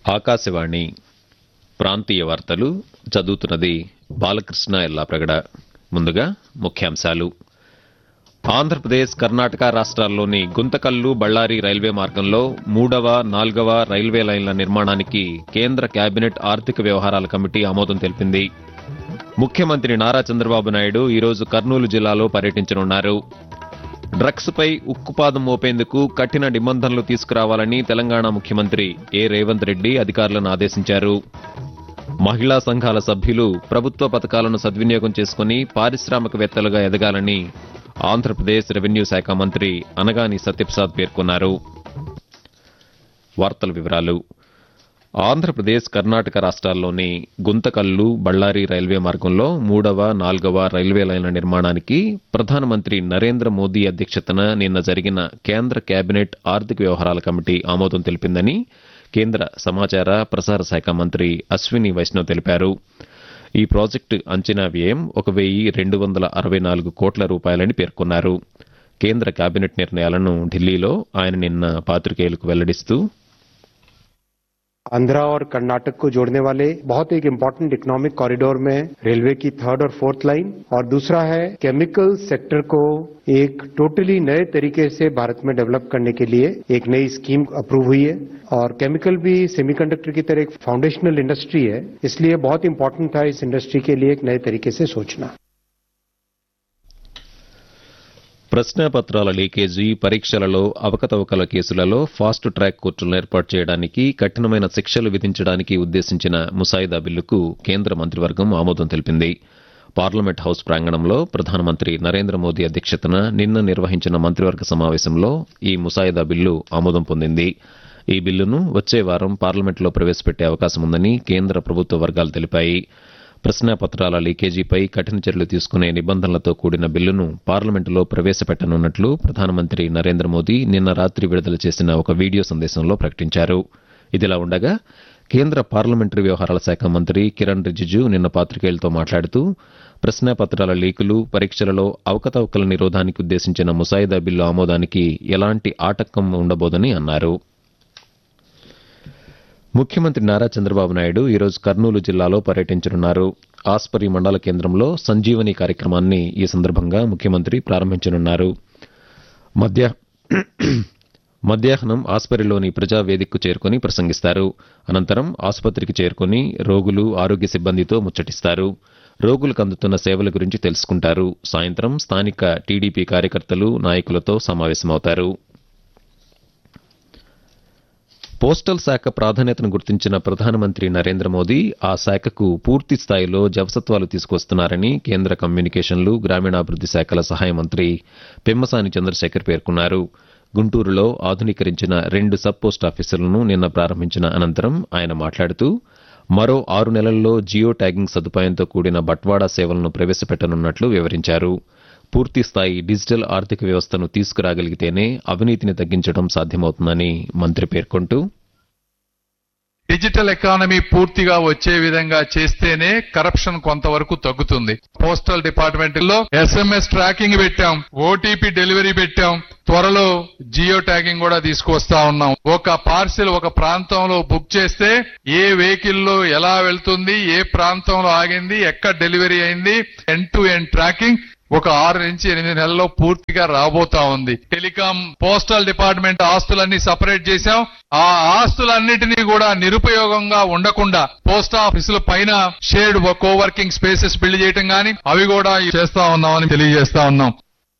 ఆకాశవాణి ప్రాంతీయ వార్తలు చదువుతున్నది బాలకృష్ణ ఎల్లాప్రగడ ముందుగా ముఖ్యాంశాలు ఆంధ్రప్రదేశ్ కర్ణాటక రాష్ట్రాల్లోని గుంతకల్లు బళ్ళారి రైల్వే మార్గంలో మూడవ నాల్గవ రైల్వే లైన్ల నిర్మాణానికి కేంద్ర కేబినెట్ ఆర్థిక వ్యవహారాల కమిటీ ఆమోదం తెలిపింది ముఖ్యమంత్రి నారా చంద్రబాబు నాయుడు ఈరోజు కర్నూలు జిల్లాలో పర్యటించనున్నారు డ్రగ్స్ పై ఉక్కుపాదం మోపేందుకు కఠిన నిబంధనలు తీసుకురావాలని తెలంగాణ ముఖ్యమంత్రి ఏ రేవంత్ రెడ్డి అధికారులను ఆదేశించారు మహిళా సంఘాల సభ్యులు ప్రభుత్వ పథకాలను సద్వినియోగం చేసుకుని పారిశ్రామికవేత్తలుగా ఎదగాలని ఆంధ్రప్రదేశ్ రెవెన్యూ శాఖ మంత్రి అనగాని సత్యప్రసాద్ పేర్కొన్నారు వార్తల వివరాలు ఆంధ్రప్రదేశ్ కర్ణాటక రాష్ట్రాల్లోని గుంతకల్లు బళ్ళారి రైల్వే మార్గంలో మూడవ నాల్గవ రైల్వే లైన్ల నిర్మాణానికి ప్రధానమంత్రి నరేంద్ర మోదీ అధ్యక్షతన నిన్న జరిగిన కేంద్ర కేబినెట్ ఆర్థిక వ్యవహారాల కమిటీ ఆమోదం తెలిపిందని కేంద్ర సమాచార ప్రసార శాఖ మంత్రి అశ్విని వైష్ణవ్ తెలిపారు ఈ ప్రాజెక్టు అంచనా వ్యయం ఒక వెయ్యి రెండు వందల అరవై నాలుగు కోట్ల రూపాయలని పేర్కొన్నారు కేంద్ర కేబినెట్ నిర్ణయాలను ఢిల్లీలో ఆయన నిన్న పాత్రికేయులకు వెల్లడిస్తూ आंध्रा और कर्नाटक को जोड़ने वाले बहुत एक इम्पोर्टेंट इकोनॉमिक कॉरिडोर में रेलवे की थर्ड और फोर्थ लाइन और दूसरा है केमिकल सेक्टर को एक टोटली नए तरीके से भारत में डेवलप करने के लिए एक नई स्कीम अप्रूव हुई है और केमिकल भी सेमीकंडक्टर की तरह एक फाउंडेशनल इंडस्ट्री है इसलिए बहुत इंपॉर्टेंट था इस इंडस्ट्री के लिए एक नए तरीके से सोचना ప్రశ్నాపత్రాల లీకేజీ పరీక్షలలో అవకతవకల కేసులలో ఫాస్ట్ ట్రాక్ కోర్టులను ఏర్పాటు చేయడానికి కఠినమైన శిక్షలు విధించడానికి ఉద్దేశించిన ముసాయిదా బిల్లుకు కేంద్ర మంత్రివర్గం ఆమోదం తెలిపింది పార్లమెంట్ హౌస్ ప్రాంగణంలో ప్రధానమంత్రి నరేంద్ర మోదీ అధ్యక్షతన నిన్న నిర్వహించిన మంత్రివర్గ సమావేశంలో ఈ ముసాయిదా బిల్లు ఆమోదం పొందింది ఈ బిల్లును వచ్చే వారం పార్లమెంట్లో ప్రవేశపెట్టే అవకాశం ఉందని కేంద్ర ప్రభుత్వ వర్గాలు తెలిపాయి ప్రశ్నాపత్రాల లీకేజీపై కఠిన చర్యలు తీసుకునే నిబంధనలతో కూడిన బిల్లును పార్లమెంటులో ప్రవేశపెట్టనున్నట్లు ప్రధానమంత్రి నరేంద్ర మోదీ నిన్న రాత్రి విడుదల చేసిన ఒక వీడియో సందేశంలో ప్రకటించారు ఇదిలా ఉండగా కేంద్ర పార్లమెంటరీ వ్యవహారాల శాఖ మంత్రి కిరణ్ రిజిజు నిన్న పాత్రికేయులతో మాట్లాడుతూ ప్రశ్నాపత్రాల లీకులు పరీక్షలలో అవకతవకల నిరోధానికి ఉద్దేశించిన ముసాయిదా బిల్లు ఆమోదానికి ఎలాంటి ఆటంకం ఉండబోదని అన్నారు ముఖ్యమంత్రి నారా చంద్రబాబు నాయుడు ఈరోజు కర్నూలు జిల్లాలో పర్యటించనున్నారు ఆస్పరి మండల కేంద్రంలో సంజీవని కార్యక్రమాన్ని ఈ సందర్భంగా ముఖ్యమంత్రి ప్రారంభించనున్నారు మధ్య మధ్యాహ్నం ఆస్పరిలోని ప్రజావేదికకు చేరుకుని ప్రసంగిస్తారు అనంతరం ఆసుపత్రికి చేరుకుని రోగులు ఆరోగ్య సిబ్బందితో ముచ్చటిస్తారు రోగులకు అందుతున్న సేవల గురించి తెలుసుకుంటారు సాయంత్రం స్థానిక టీడీపీ కార్యకర్తలు నాయకులతో సమావేశమవుతారు పోస్టల్ శాఖ ప్రాధాన్యతను గుర్తించిన ప్రధానమంత్రి నరేంద్ర మోదీ ఆ శాఖకు పూర్తి స్థాయిలో జవసత్వాలు తీసుకొస్తున్నారని కేంద్ర కమ్యూనికేషన్లు గ్రామీణాభివృద్ది శాఖల సహాయ మంత్రి పెమ్మసాని చంద్రశేఖర్ పేర్కొన్నారు గుంటూరులో ఆధునీకరించిన రెండు సబ్ పోస్ట్ ఆఫీసులను నిన్న ప్రారంభించిన అనంతరం ఆయన మాట్లాడుతూ మరో ఆరు నెలల్లో జియో ట్యాగింగ్ సదుపాయంతో కూడిన బట్వాడా సేవలను ప్రవేశపెట్టనున్నట్లు వివరించారు పూర్తి స్థాయి డిజిటల్ ఆర్థిక వ్యవస్థను తీసుకురాగలిగితేనే అవినీతిని తగ్గించడం సాధ్యమవుతుందని మంత్రి పేర్కొంటూ డిజిటల్ ఎకానమీ పూర్తిగా వచ్చే విధంగా చేస్తేనే కరప్షన్ కొంతవరకు తగ్గుతుంది పోస్టల్ డిపార్ట్మెంట్ లో ఎస్ఎంఎస్ ట్రాకింగ్ పెట్టాం ఓటీపీ డెలివరీ పెట్టాం త్వరలో జియో ట్యాగింగ్ కూడా తీసుకొస్తా ఉన్నాం ఒక పార్సిల్ ఒక ప్రాంతంలో బుక్ చేస్తే ఏ వెహికల్ లో ఎలా వెళ్తుంది ఏ ప్రాంతంలో ఆగింది ఎక్కడ డెలివరీ అయింది ఎండ్ టు ఎండ్ ట్రాకింగ్ ఒక ఆరు నుంచి ఎనిమిది నెలల్లో పూర్తిగా రాబోతా ఉంది టెలికాం పోస్టల్ డిపార్ట్మెంట్ ఆస్తులన్నీ సపరేట్ చేశాం ఆ ఆస్తులన్నిటినీ కూడా నిరుపయోగంగా ఉండకుండా పోస్ట్ ఆఫీసుల పైన షేర్డ్ కోవర్కింగ్ స్పేసెస్ బిల్డ్ చేయటం గాని అవి కూడా చేస్తా ఉన్నామని తెలియజేస్తా ఉన్నాం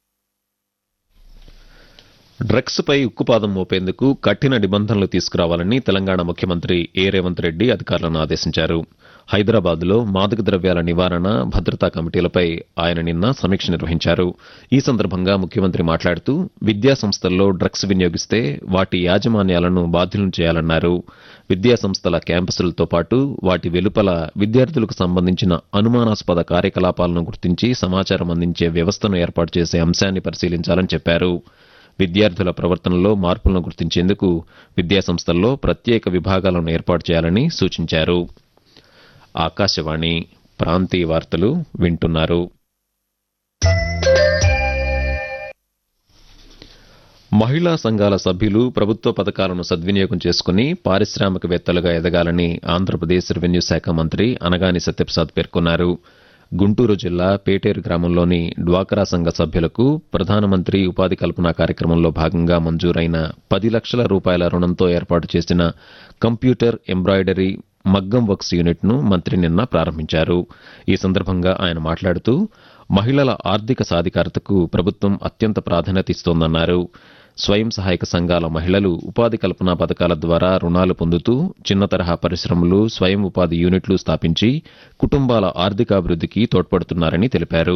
డ్రగ్స్ పై ఉక్కుపాదం మోపేందుకు కఠిన నిబంధనలు తీసుకురావాలని తెలంగాణ ముఖ్యమంత్రి ఏ రేవంత్ రెడ్డి అధికారులను ఆదేశించారు హైదరాబాద్ లో మాదక ద్రవ్యాల నివారణ భద్రతా కమిటీలపై ఆయన నిన్న సమీక్ష నిర్వహించారు ఈ సందర్భంగా ముఖ్యమంత్రి మాట్లాడుతూ విద్యా సంస్థల్లో డ్రగ్స్ వినియోగిస్తే వాటి యాజమాన్యాలను బాధ్యులను చేయాలన్నారు విద్యా సంస్థల క్యాంపసులతో పాటు వాటి వెలుపల విద్యార్థులకు సంబంధించిన అనుమానాస్పద కార్యకలాపాలను గుర్తించి సమాచారం అందించే వ్యవస్థను ఏర్పాటు చేసే అంశాన్ని పరిశీలించాలని చెప్పారు విద్యార్థుల ప్రవర్తనలో మార్పులను గుర్తించేందుకు విద్యాసంస్థల్లో ప్రత్యేక విభాగాలను ఏర్పాటు చేయాలని సూచించారు ఆకాశవాణి ప్రాంతీయ వార్తలు వింటున్నారు మహిళా సంఘాల సభ్యులు ప్రభుత్వ పథకాలను సద్వినియోగం చేసుకుని పారిశ్రామికవేత్తలుగా ఎదగాలని ఆంధ్రప్రదేశ్ రెవెన్యూ శాఖ మంత్రి అనగాని సత్యప్రసాద్ పేర్కొన్నారు గుంటూరు జిల్లా పేటేరు గ్రామంలోని డ్వాక్రా సంఘ సభ్యులకు ప్రధానమంత్రి ఉపాధి కల్పన కార్యక్రమంలో భాగంగా మంజూరైన పది లక్షల రూపాయల రుణంతో ఏర్పాటు చేసిన కంప్యూటర్ ఎంబ్రాయిడరీ మగ్గం వర్క్స్ యూనిట్ను మంత్రి నిన్న ప్రారంభించారు ఈ సందర్భంగా ఆయన మాట్లాడుతూ మహిళల ఆర్థిక సాధికారతకు ప్రభుత్వం అత్యంత ప్రాధాన్యత ఇస్తోందన్నారు స్వయం సహాయక సంఘాల మహిళలు ఉపాధి కల్పన పథకాల ద్వారా రుణాలు పొందుతూ చిన్న తరహా పరిశ్రమలు స్వయం ఉపాధి యూనిట్లు స్థాపించి కుటుంబాల ఆర్థికాభివృద్ధికి తోడ్పడుతున్నారని తెలిపారు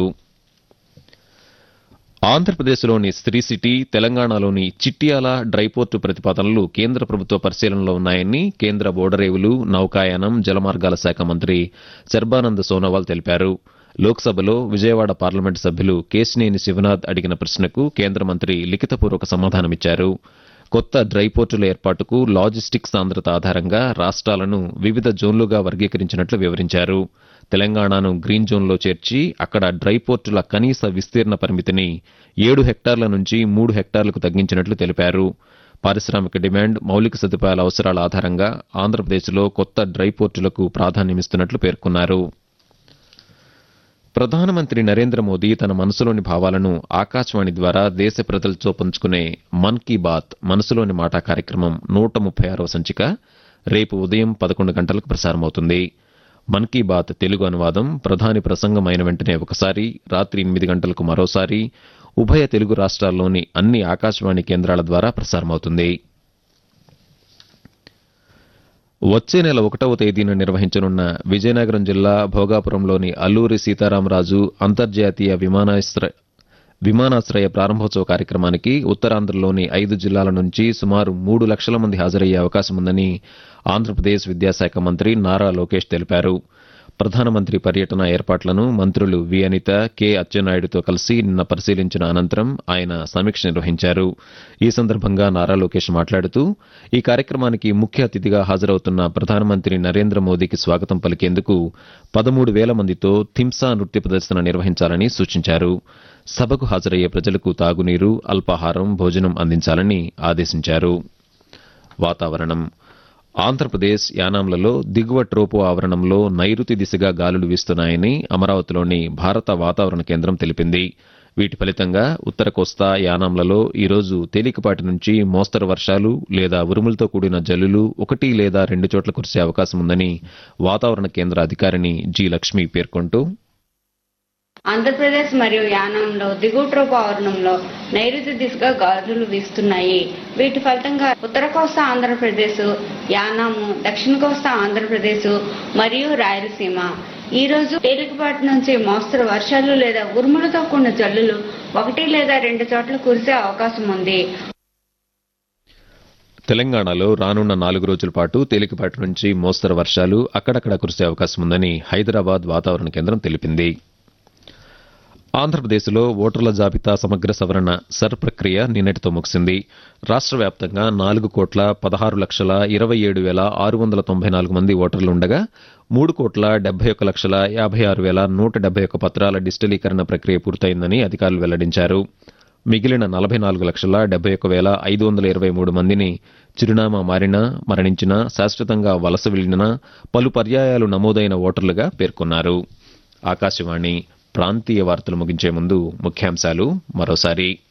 ఆంధ్రప్రదేశ్లోని శ్రీ సిటీ తెలంగాణలోని చిట్యాల డ్రైపోర్టు ప్రతిపాదనలు కేంద్ర ప్రభుత్వ పరిశీలనలో ఉన్నాయని కేంద్ర ఓడరేవులు నౌకాయానం జలమార్గాల శాఖ మంత్రి సర్బానంద్ సోనోవాల్ తెలిపారు లోక్సభలో విజయవాడ పార్లమెంటు సభ్యులు కేశినేని శివనాథ్ అడిగిన ప్రశ్నకు కేంద్ర మంత్రి లిఖితపూర్వక సమాధానమిచ్చారు కొత్త డ్రైపోర్టుల ఏర్పాటుకు లాజిస్టిక్ సాంద్రత ఆధారంగా రాష్ట్రాలను వివిధ జోన్లుగా వర్గీకరించినట్లు వివరించారు తెలంగాణను గ్రీన్ జోన్లో చేర్చి అక్కడ డ్రైపోర్టుల కనీస విస్తీర్ణ పరిమితిని ఏడు హెక్టార్ల నుంచి మూడు హెక్టార్లకు తగ్గించినట్లు తెలిపారు పారిశ్రామిక డిమాండ్ మౌలిక సదుపాయాల అవసరాల ఆధారంగా ఆంధ్రప్రదేశ్లో కొత్త డ్రైపోర్టులకు ప్రాధాన్యమిస్తున్నట్లు పేర్కొన్నారు ప్రధానమంత్రి నరేంద్ర మోదీ తన మనసులోని భావాలను ఆకాశవాణి ద్వారా దేశ ప్రజలతో పంచుకునే మన్ కీ బాత్ మనసులోని మాట కార్యక్రమం నూట ముప్పై ఆరవ సంచిక రేపు ఉదయం పదకొండు గంటలకు ప్రసారమవుతుంది మన్ కీ బాత్ తెలుగు అనువాదం ప్రధాని ప్రసంగం అయిన వెంటనే ఒకసారి రాత్రి ఎనిమిది గంటలకు మరోసారి ఉభయ తెలుగు రాష్ట్రాల్లోని అన్ని ఆకాశవాణి కేంద్రాల ద్వారా ప్రసారమవుతుంది వచ్చే నెల ఒకటవ తేదీన నిర్వహించనున్న విజయనగరం జిల్లా భోగాపురంలోని అల్లూరి సీతారామరాజు అంతర్జాతీయ విమానాశ్రయ విమానాశ్రయ ప్రారంభోత్సవ కార్యక్రమానికి ఉత్తరాంధ్రలోని ఐదు జిల్లాల నుంచి సుమారు మూడు లక్షల మంది హాజరయ్యే అవకాశం ఉందని ఆంధ్రప్రదేశ్ విద్యాశాఖ మంత్రి నారా లోకేష్ తెలిపారు ప్రధానమంత్రి పర్యటన ఏర్పాట్లను మంత్రులు వి అనిత కె అచ్చెన్నాయుడుతో కలిసి నిన్న పరిశీలించిన అనంతరం ఆయన సమీక్ష నిర్వహించారు ఈ సందర్భంగా నారా లోకేష్ మాట్లాడుతూ ఈ కార్యక్రమానికి ముఖ్య అతిథిగా హాజరవుతున్న ప్రధానమంత్రి నరేంద్ర మోదీకి స్వాగతం పలికేందుకు పదమూడు వేల మందితో థింసా నృత్య ప్రదర్శన నిర్వహించాలని సూచించారు సభకు హాజరయ్యే ప్రజలకు తాగునీరు అల్పాహారం భోజనం అందించాలని ఆదేశించారు వాతావరణం ఆంధ్రప్రదేశ్ యానాంలలో దిగువ ట్రోపో ఆవరణంలో నైరుతి దిశగా గాలులు వీస్తున్నాయని అమరావతిలోని భారత వాతావరణ కేంద్రం తెలిపింది వీటి ఫలితంగా ఉత్తర కోస్తా యానాంలలో ఈరోజు తేలికపాటి నుంచి మోస్తరు వర్షాలు లేదా ఉరుములతో కూడిన జల్లులు ఒకటి లేదా రెండు చోట్ల కురిసే అవకాశం ఉందని వాతావరణ కేంద్ర అధికారిని జి లక్ష్మి పేర్కొంటూ ఆంధ్రప్రదేశ్ మరియు యానాంలో దిగువ ట్రోపు ఆవరణంలో నైరుతి దిశగా గాలులు వీస్తున్నాయి వీటి ఫలితంగా ఉత్తర కోస్తా ఆంధ్రప్రదేశ్ యానాము దక్షిణ కోస్తా ఆంధ్రప్రదేశ్ మరియు రాయలసీమ ఈ రోజు తేలికపాటి నుంచి మోస్తరు వర్షాలు లేదా ఉరుములతో కూడిన జల్లులు ఒకటి లేదా రెండు చోట్ల కురిసే అవకాశం ఉంది తెలంగాణలో రానున్న నాలుగు రోజుల పాటు తేలికపాటి నుంచి మోస్తరు వర్షాలు అక్కడక్కడ కురిసే అవకాశం ఉందని హైదరాబాద్ వాతావరణ కేంద్రం తెలిపింది ఆంధ్రప్రదేశ్లో ఓటర్ల జాబితా సమగ్ర సవరణ సర్ ప్రక్రియ నిన్నటితో ముగిసింది రాష్ట్ర వ్యాప్తంగా నాలుగు కోట్ల పదహారు లక్షల ఇరవై ఏడు వేల ఆరు వందల తొంభై నాలుగు మంది ఓటర్లు ఉండగా మూడు కోట్ల డెబ్బై ఒక్క లక్షల యాభై ఆరు వేల నూట డెబ్బై ఒక్క పత్రాల డిజిటలీకరణ ప్రక్రియ పూర్తయిందని అధికారులు వెల్లడించారు మిగిలిన నలభై నాలుగు లక్షల డెబ్బై ఒక్క వేల ఐదు వందల ఇరవై మూడు మందిని చిరునామా మారినా మరణించినా శాశ్వతంగా వలస వెళ్లినా పలు పర్యాయాలు నమోదైన ఓటర్లుగా పేర్కొన్నారు ఆకాశవాణి ప్రాంతీయ వార్తలు ముగించే ముందు ముఖ్యాంశాలు మరోసారి